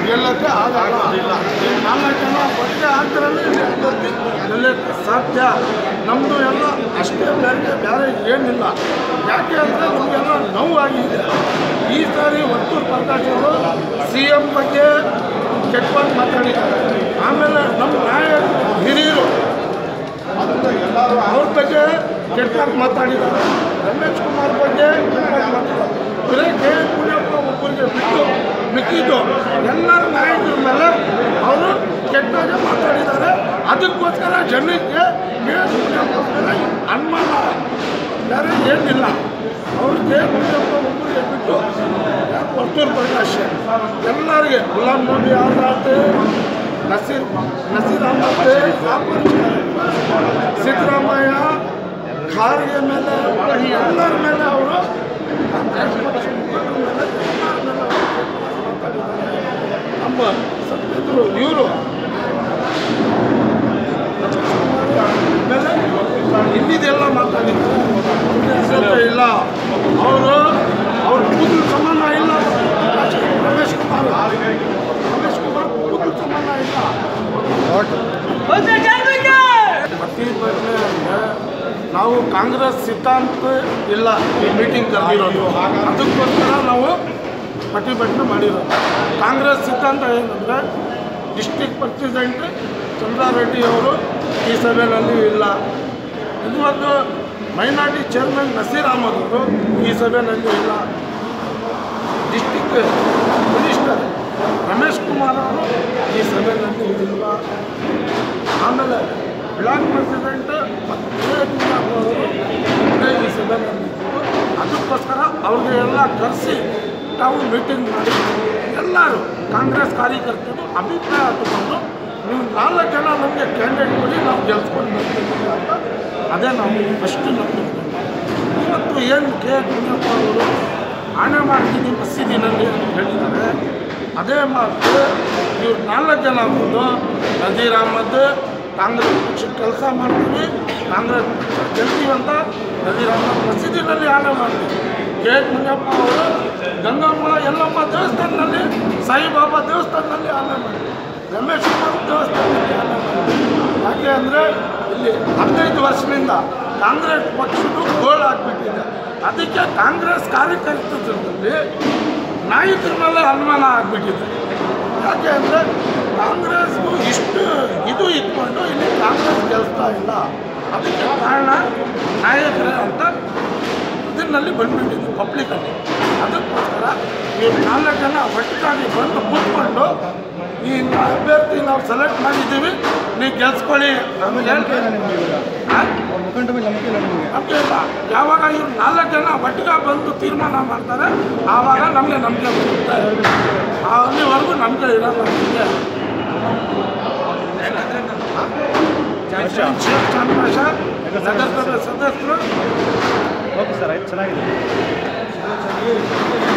ಗೆಲ್ಲಕ್ಕೆ ಆಗೋದಿಲ್ಲ ಈ ನಾಲ್ಕು ಜನ ಒಟ್ಟಿಗೆ ಹಾಕಿರಲ್ಲಿ ಗೆಲ್ಲಕ್ಕೆ ಸಾಧ್ಯ ನಮ್ಮದು ಎಲ್ಲ ಅಷ್ಟೇ ಬೇರೆ ಬೇರೆ ಏನಿಲ್ಲ ಯಾಕೆ ಅಂದರೆ ನಮಗೆಲ್ಲ ನೋವಾಗಿದೆ ಈ ಸಾರಿ ವರ್ತೂರು ಪ್ರಕಾಶ್ ಅವರು ಸಿ ಎಂ ಬಗ್ಗೆ ಕೆಟ್ಟವಾಗಿ ಮಾತಾಡಿದ್ದಾರೆ ಆಮೇಲೆ ನಮ್ಮ ನ್ಯಾಯ ಹಿರಿಯರು ಅವ್ರ ಬಗ್ಗೆ ಕೆಟ್ಟವಾಗಿ ಮಾತಾಡಿದ್ದಾರೆ ರಮೇಶ್ ಕುಮಾರ್ ಬಗ್ಗೆ ಕೆಟ್ಟವಾಗಿ ಮಾತಾಡಿದ್ದಾರೆ ಬರೀ ಕೆ ಎಸ್ ಮುನಿಯಪ್ಪ ಒಬ್ಬರಿಗೆ ಬಿಟ್ಟು ಮಿಕ್ಕಿದ್ದು ಎಲ್ಲರ ನಾಯಕರ ಮೇಲೆ ಅವರು ಕೆಟ್ಟಾಗೆ ಮಾತಾಡಿದ್ದಾರೆ ಅದಕ್ಕೋಸ್ಕರ ಜನಕ್ಕೆ ಕೆ ಎಸ್ ಮುನಿಯಪ್ಪ ಮೇಲೆ ಅನುಮಾನ ಬೇರೆ ಏನಿಲ್ಲ ಅವರು ಕೆ ಎಸ್ ಮುನಿಯಪ್ಪ ಒಬ್ಬರಿಗೆ ಬಿಟ್ಟು ವರ್ತೂರು ಪ್ರಕಾಶ್ ಎಲ್ಲರಿಗೆ ಗುಲಾಂ ನಬಿ ಆಜಾದ್ ನಸೀರ್ ನಸೀರ್ ಅಹಮದ್ ಜಾಫರ್ ಸಿದ್ದರಾಮಯ್ಯ ಖಾರ್ಗೆ ಮೇಲೆ ಈ ಎಲ್ಲರ ಮೇಲೆ ಅವರು ನಮ್ಮ ಸತ್ತಿದ್ರು ಇವರು ಮೇಲೆ ಇನ್ನಿದೆಲ್ಲ ಮಾತಾಡಿದ್ದಾರೆ ಇಲ್ಲ ಅವರು ಅವ್ರ ಕೂದಲು ಸಮಾನ ಇಲ್ಲ ರಮೇಶ್ ಕುಮಾರ್ ರಮೇಶ್ ಕುಮಾರ್ ಕೂದಲು ಸಮಾನ ಇಲ್ಲ ಪ್ರತಿಭಟನೆ ಅಂದರೆ ನಾವು ಕಾಂಗ್ರೆಸ್ ಸಿದ್ಧಾಂತ ಇಲ್ಲ ಈ ಮೀಟಿಂಗ್ ಕರೆದಿರೋದು ಅದಕ್ಕೋಸ್ಕರ ನಾವು ಪ್ರತಿಭಟನೆ ಮಾಡಿರೋದು ಕಾಂಗ್ರೆಸ್ ಸಿದ್ಧಾಂತ ಏನಂದರೆ ಡಿಸ್ಟಿಕ್ ಪ್ರೆಸಿಡೆಂಟ್ ಚಂದ್ರಾರೆಡ್ಡಿ ಅವರು ಈ ಸಭೆಯಲ್ಲಿ ಇಲ್ಲ ಇನ್ನೊಂದು ಮೈನಾರಿಟಿ ಚೇರ್ಮನ್ ನಸೀರ್ ಅಹಮದ್ ಅವರು ಈ ಸಭೆಯಲ್ಲಿ ಇಲ್ಲ ಡಿಸ್ಟಿಕ್ ಮಿನಿಸ್ಟರ್ ರಮೇಶ್ ಕುಮಾರ್ ಅವರು ಈ ಸಭೆಯಲ್ಲಿ ಇಲ್ಲ ಆಮೇಲೆ ಬ್ಲಾಕ್ ಪ್ರೆಸಿಡೆಂಟ್ ಅವರು ಈ ಸಭೆಯಲ್ಲಿ ಇದ್ದರು. ಅದಕ್ಕೋಸ್ಕರ ಅವ್ರಿಗೆ ಎಲ್ಲ ಕರೆಸಿ ನಾವು ಮೀಟಿಂಗ್ ಮಾಡಿ ಎಲ್ಲರೂ ಕಾಂಗ್ರೆಸ್ ಕಾರ್ಯಕರ್ತರು ಅಭಿಪ್ರಾಯ ತಗೊಂಡು ನೀವು ನಾಲ್ಕು ಜನ ನಮಗೆ ಕ್ಯಾಂಡಿಡೇಟ್ ಕೊಡಿ ನಾವು ಗೆಲ್ಸ್ಕೊಂಡು ಬರ್ತೀವಿ ಅಂತ ಅದೇ ನಾವು ಫಸ್ಟು ನಮ್ಮದು ಇವತ್ತು ಏನು ಕೆ ಮುನಿಯಪ್ಪ ಅವರು ಆಣೆ ಮಾಡ್ತೀನಿ ಮಸೀದಿನಲ್ಲಿ ಅಂತ ಹೇಳಿದ್ದಾರೆ ಅದೇ ಮಾತು ಇವ್ರು ನಾಲ್ಕು ಜನ ಬಂದು ನಜೀರ್ ಅಹಮದ್ ಕಾಂಗ್ರೆಸ್ ಪಕ್ಷಕ್ಕೆ ಕೆಲಸ ಮಾಡ್ತೀವಿ ಕಾಂಗ್ರೆಸ್ ಪಕ್ಷ ಗೆಲ್ತೀವಿ ಅಂತ ನಜೀರ್ ಅಹಮದ್ ಮಸೀದಿನಲ್ಲಿ ಆಣೆ ಮಾಡ್ತೀವಿ ಕೆ ಮುನಿಯಪ್ಪ ಅವರು ಗಂಗಮ್ಮ ಯಲ್ಲಮ್ಮ ದೇವಸ್ಥಾನದಲ್ಲಿ ಸಾಯಿಬಾಬಾ ದೇವಸ್ಥಾನದಲ್ಲಿ ಆಣೆ ಮಾಡ್ತೀವಿ ರಮೇಶ್ ಕುಮಾರ್ ದೇವಸ್ಥಾನದಲ್ಲಿ ಆಣೆ ಮಾಡ್ತೀವಿ ಯಾಕೆ ಅಂದರೆ ಇಲ್ಲಿ ಹದಿನೈದು ವರ್ಷದಿಂದ ಕಾಂಗ್ರೆಸ್ ಪಕ್ಷದ್ದು ಗೋಲ್ ಆಗಿಬಿಟ್ಟಿದೆ ಅದಕ್ಕೆ ಕಾಂಗ್ರೆಸ್ ಕಾರ್ಯಕರ್ತರಲ್ಲಿ ನಾಯಕರ ಮೇಲೆ ಅನುಮಾನ ಆಗಿಬಿಟ್ಟಿದೆ ಯಾಕೆ ಅಂದರೆ ಕಾಂಗ್ರೆಸ್ಗೂ ಇಷ್ಟು ಇದು ಇಟ್ಕೊಂಡು ಇಲ್ಲಿ ಕಾಂಗ್ರೆಸ್ ಗೆಲ್ತಾ ಇಲ್ಲ ಅದಕ್ಕೆ ಕಾರಣ ನಾಯಕರೇ ಅಂತ ಇದನ್ನಲ್ಲಿ ಬಂದ್ಬಿಟ್ಟಿದೆ ಪಬ್ಲಿಕಲ್ಲಿ ಅದಕ್ಕೋಸ್ಕರ ಇವ್ರು ನಾಲ್ಕು ಜನ ಒಟ್ಟಿಗಾಗಿ ಬಂದು ಕೂತ್ಕೊಂಡು ಈ ಅಭ್ಯರ್ಥಿ ನಾವು ಸೆಲೆಕ್ಟ್ ಮಾಡಿದ್ದೀವಿ ನೀವು ಗೆಲ್ಸ್ಕೊಳ್ಳಿ ನಮಗೆ ಮುಖಂಡ ಮೇಲೆ ನಂಬಿಕೆ ಇಲ್ಲ ನಿಮಗೆ ನಮಗೆ ಇಲ್ಲ ಯಾವಾಗ ಇವ್ರು ನಾಲ್ಕು ಜನ ಒಟ್ಟಿಗೆ ಬಂದು ತೀರ್ಮಾನ ಮಾಡ್ತಾರೆ ಆವಾಗ ನಮಗೆ ನಂಬಿಕೆ ಬರುತ್ತೆ ಅಲ್ಲಿವರೆಗೂ ನಂಬಿಕೆ ಇರಲ್ಲ ನಮಗೆ ಶೇಖ್ ಚಂದ್ರಶ ನಗರಸಭೆ ಸದಸ್ಯರು ಓಕೆ ಸರ್ ಆಯ್ತು ಚೆನ್ನಾಗಿದೆ